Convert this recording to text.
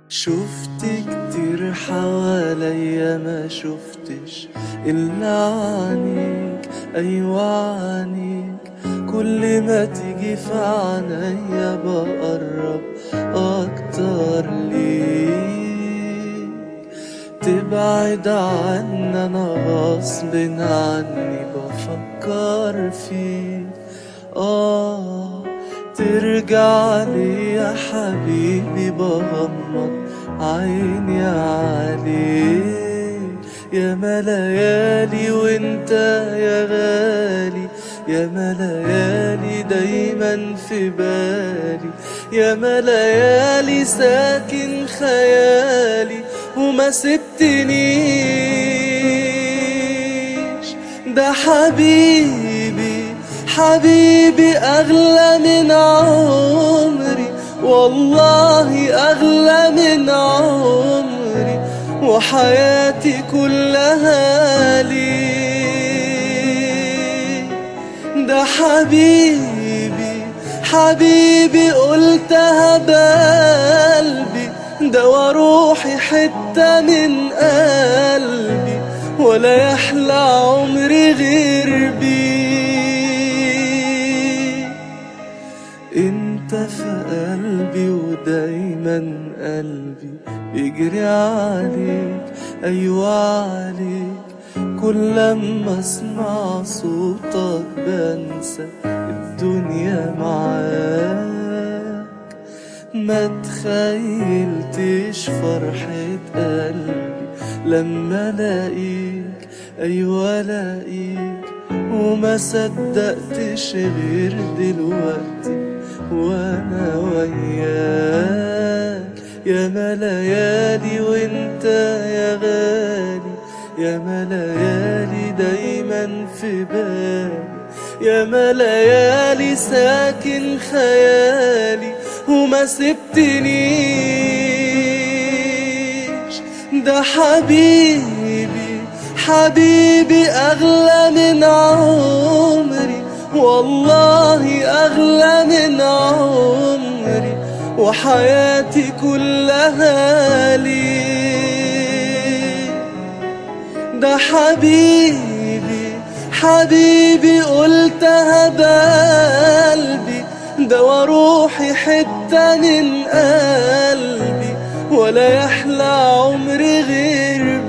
شفت كتير حواليا ما شفتش إلا عنيك أيوة عنيك كل ما تيجي في عينيا بقرب أكتر ليك تبعد عني أنا غصب عني بفكر فيك آه ترجع لي يا حبيبي بغمض عيني عليك يا ما ليالي وانت يا غالي يا ما ليالي دايما في بالي يا ما ليالي ساكن خيالي وما سبتنيش ده حبيبي حبيبي أغلى من عمري والله أغلى من عمري وحياتي كلها لي ده حبيبي حبيبي قلتها بقلبي ده وروحي حتة من قلبي ولا يحلى عمري غير بيه انت في قلبي ودايما قلبي بيجري عليك ايوه عليك كل لما اسمع صوتك بنسى الدنيا معاك ما تخيلتش فرحة قلبي لما لاقيك ايوه لاقيك وما صدقتش غير دلوقتي وانا وياك يا ما ليالي وانت يا غالي يا ما ليالي دايما في بالي يا ما ليالي ساكن خيالي وما سبتنيش ده حبيبي حبيبي أغلى من عمري والله أغلى من عمري وحياتي كلها لي ده حبيبي حبيبي قلتها بقلبي ده وروحي حتة من قلبي ولا يحلى عمري غير